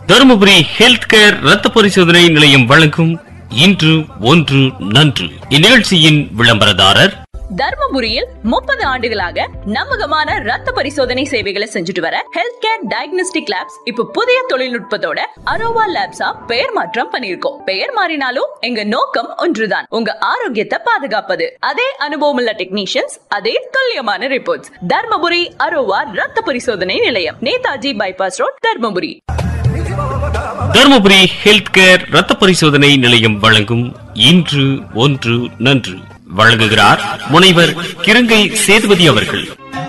Dharmapuri health care ரத்த பரிசோதனை நிலையம் வழங்கும் இன்று ஒன்று நன்று இந்நிகழ்ச்சியின் விளம்பரதாரர் தர்மபுரியில் முப்பது ஆண்டுகளாக நம்பகமான ரத்த பரிசோதனை சேவைகளை செஞ்சுட்டு வர ஹெல்த் கேர் டயக்னோஸ்டிக் லேப்ஸ் இப்ப புதிய தொழில்நுட்பத்தோட அரோவா லேப்ஸா பெயர் மாற்றம் பண்ணிருக்கோம் பெயர் மாறினாலும் எங்க நோக்கம் ஒன்றுதான் உங்க ஆரோக்கியத்தை பாதுகாப்பது அதே அனுபவம் உள்ள டெக்னீஷியன்ஸ் அதே துல்லியமான ரிப்போர்ட்ஸ் தர்மபுரி அரோவா ரத்த பரிசோதனை நிலையம் Netaji bypass road Dharmapuri Dharmapuri health care ரத்த பரிசோதனை நிலையம் வழங்கும் இன்று ஒன்று நன்று வழங்குகிறார் முனைவர் கிருங்கை சேதுபதி அவர்கள்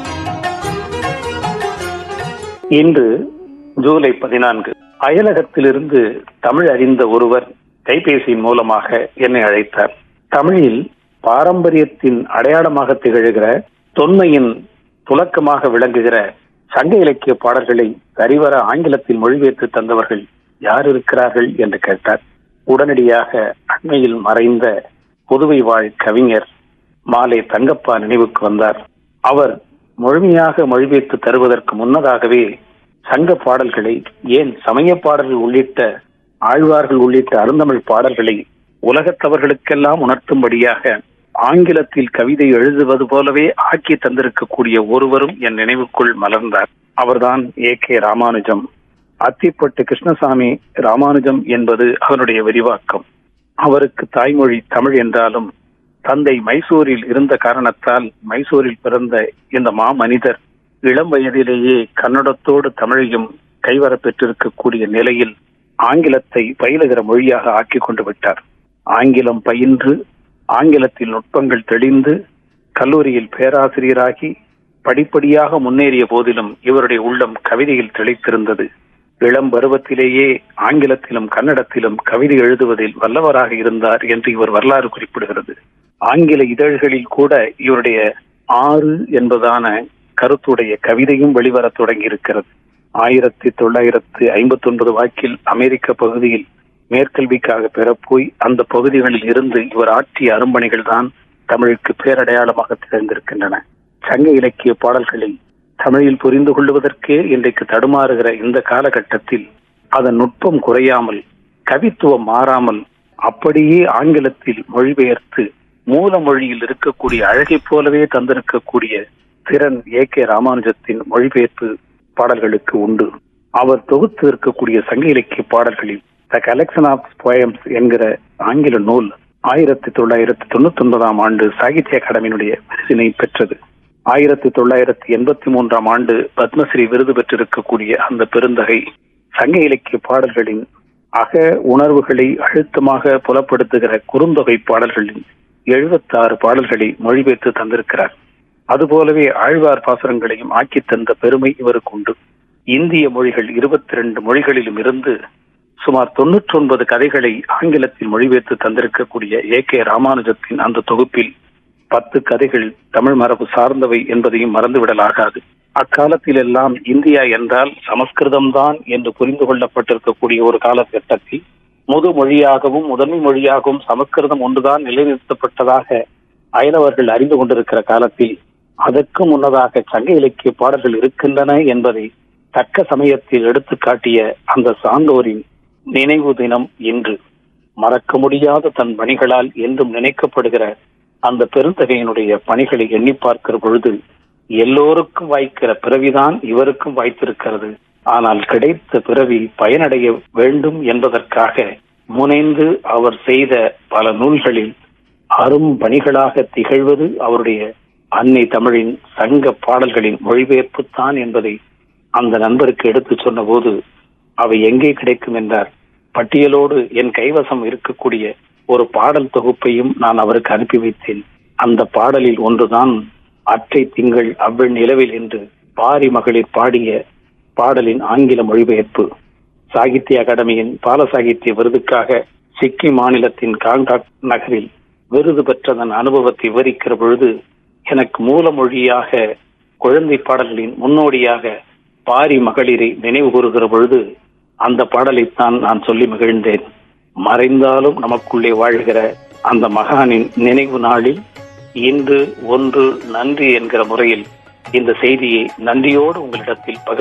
இன்று ஜூலை பதினான்கு அயலகத்திலிருந்து தமிழ் அறிந்த ஒருவர் கைபேசியின் மூலமாக என்னை அழைத்தார் தமிழில் பாரம்பரியத்தின் அடையாளமாக திகழ்கிற தொன்மையின் துலக்கமாக விளங்குகிற சங்க இலக்கிய பாடல்களை சரிவர ஆங்கிலத்தில் மொழிபெயர்த்து தந்தவர்கள் யார் இருக்கிறார்கள் என்று கேட்டார் உடனடியாக அண்மையில் மறைந்த புதுவை வாழ் கவிஞர் மாலை தங்கப்பா நினைவுக்கு வந்தார் அவர் முழுமையாக மொழிபெயர்த்து தருவதற்கு முன்னதாகவே சங்க பாடல்களை ஏன் சமய பாடல்கள் உள்ளிட்ட ஆழ்வார்கள் உள்ளிட்ட அருந்தமிழ் பாடல்களை உலகத்தவர்களுக்கெல்லாம் உணர்த்தும்படியாக ஆங்கிலத்தில் கவிதை எழுதுவது போலவே ஆக்கி தந்திருக்கக்கூடிய ஒருவரும் என் நினைவுக்குள் மலர்ந்தார் அவர்தான் ஏ கே ராமானுஜம் அத்திப்பட்டு கிருஷ்ணசாமி ராமானுஜம் என்பது அவருடைய விரிவாக்கம் அவருக்கு தாய்மொழி தமிழ் என்றாலும் தந்தை மைசூரில் இருந்த காரணத்தால் மைசூரில் பிறந்த இந்த மாமனிதர் இளம் வயதிலேயே கன்னடத்தோடு தமிழையும் கைவர பெற்றிருக்கக்கூடிய நிலையில் ஆங்கிலத்தை பயிலுகிற மொழியாக ஆக்கி கொண்டு விட்டார் ஆங்கிலம் பயின்று ஆங்கிலத்தில் நுட்பங்கள் தெளிந்து கல்லூரியில் பேராசிரியராகி படிப்படியாக முன்னேறிய போதிலும் இவருடைய உள்ளம் கவிதையில் திளைத்திருந்தது இளம் பருவத்திலேயே ஆங்கிலத்திலும் கன்னடத்திலும் கவிதை எழுதுவதில் வல்லவராக இருந்தார் என்று இவர் வரலாறு குறிப்பிடுகிறது ஆங்கில இதழ்களில் கூட இவருடைய ஆறு என்பதான கருத்துடைய கவிதையும் வெளிவரத் தொடங்கி இருக்கிறது ஆயிரத்தி தொள்ளாயிரத்து ஐம்பத்தி ஒன்பது வாக்கில் அமெரிக்க பகுதியில் மேற்கல்விக்காக பெறப்போய் அந்த பகுதிகளில் இருந்து இவர் ஆற்றிய அரும்பணிகள் தான் தமிழுக்கு பேரடையாளமாக திகழ்ந்திருக்கின்றன சங்க இலக்கிய பாடல்களை தமிழில் புரிந்து கொள்வதற்கே இன்றைக்கு தடுமாறுகிற இந்த காலகட்டத்தில் அதன் நுட்பம் குறையாமல் கவித்துவம் மாறாமல் அப்படியே ஆங்கிலத்தில் மொழிபெயர்த்து மூல மொழியில் இருக்கக்கூடிய அழகை போலவே தந்திருக்கக்கூடிய திறன் ஏ கே ராமானுஜத்தின் மொழிபெயர்ப்பு பாடல்களுக்கு உண்டு அவர் தொகுத்து இருக்கக்கூடிய சங்க இலக்கிய பாடல்களில் த கலெக்ஷன் ஆஃப் போயம்ஸ் என்கிற ஆங்கில நூல் ஆயிரத்தி தொள்ளாயிரத்தி தொண்ணூத்தி ஒன்பதாம் ஆண்டு சாகித்ய அகாடமியினுடைய விருதினை பெற்றது ஆயிரத்தி தொள்ளாயிரத்தி எண்பத்தி மூன்றாம் ஆண்டு பத்மஸ்ரீ விருது பெற்றிருக்கக்கூடிய அந்த பெருந்தகை சங்க இலக்கிய பாடல்களின் அக உணர்வுகளை அழுத்தமாக புலப்படுத்துகிற குறுந்தொகை பாடல்களின் எழுபத்தாறு பாடல்களை மொழிபெயர்த்து தந்திருக்கிறார் அதுபோலவே ஆழ்வார் பாசுரங்களையும் ஆக்கி தந்த பெருமை இவருக்கு உண்டு இந்திய மொழிகள் இருபத்தி ரெண்டு மொழிகளிலும் இருந்து சுமார் தொன்னூற்றி ஒன்பது கதைகளை ஆங்கிலத்தில் மொழிபெயர்த்து தந்திருக்கக்கூடிய ஏ கே ராமானுஜத்தின் அந்த தொகுப்பில் பத்து கதைகள் தமிழ் மரபு சார்ந்தவை என்பதையும் மறந்துவிடலாகாது அக்காலத்தில் எல்லாம் இந்தியா என்றால் சமஸ்கிருதம் தான் என்று புரிந்து கொள்ளப்பட்டிருக்கக்கூடிய ஒரு காலகட்டத்தில் முது மொழியாகவும் முதன்மை மொழியாகவும் சமஸ்கிருதம் ஒன்றுதான் நிலைநிறுத்தப்பட்டதாக அயலவர்கள் அறிந்து கொண்டிருக்கிற காலத்தில் அதற்கு முன்னதாக சங்க இலக்கிய பாடல்கள் இருக்கின்றன என்பதை தக்க சமயத்தில் எடுத்து காட்டிய அந்த சான்றோரின் நினைவு தினம் இன்று மறக்க முடியாத தன் பணிகளால் என்றும் நினைக்கப்படுகிற அந்த பெருந்தகையினுடைய பணிகளை எண்ணி பார்க்கிற பொழுது எல்லோருக்கும் வாய்க்கிற பிறவிதான் இவருக்கும் வாய்த்திருக்கிறது ஆனால் கிடைத்த பிறவி பயனடைய வேண்டும் என்பதற்காக முனைந்து அவர் செய்த பல நூல்களில் அரும் பணிகளாக திகழ்வது அவருடைய அன்னை தமிழின் சங்க பாடல்களின் மொழிபெயர்ப்பு தான் என்பதை அந்த நண்பருக்கு எடுத்து சொன்னபோது அவை எங்கே கிடைக்கும் என்றார் பட்டியலோடு என் கைவசம் இருக்கக்கூடிய ஒரு பாடல் தொகுப்பையும் நான் அவருக்கு அனுப்பி வைத்தேன் அந்த பாடலில் ஒன்றுதான் அற்றை திங்கள் அவ்வெண் நிலவில் என்று பாரி மகளிர் பாடிய பாடலின் ஆங்கில மொழிபெயர்ப்பு சாகித்ய அகாடமியின் பால சாகித்ய விருதுக்காக சிக்கிம் மாநிலத்தின் காங்காக் நகரில் விருது பெற்றதன் அனுபவத்தை விவரிக்கிற பொழுது எனக்கு மூல மொழியாக குழந்தை பாடல்களின் முன்னோடியாக பாரி மகளிரை நினைவு கூறுகிற பொழுது அந்த பாடலைத்தான் நான் சொல்லி மகிழ்ந்தேன் மறைந்தாலும் நமக்குள்ளே வாழ்கிற அந்த மகானின் நினைவு நாளில் இன்று ஒன்று நன்றி என்கிற முறையில் இந்த செய்தியை நன்றியோடு உங்களிடத்தில் பகிர்ந்து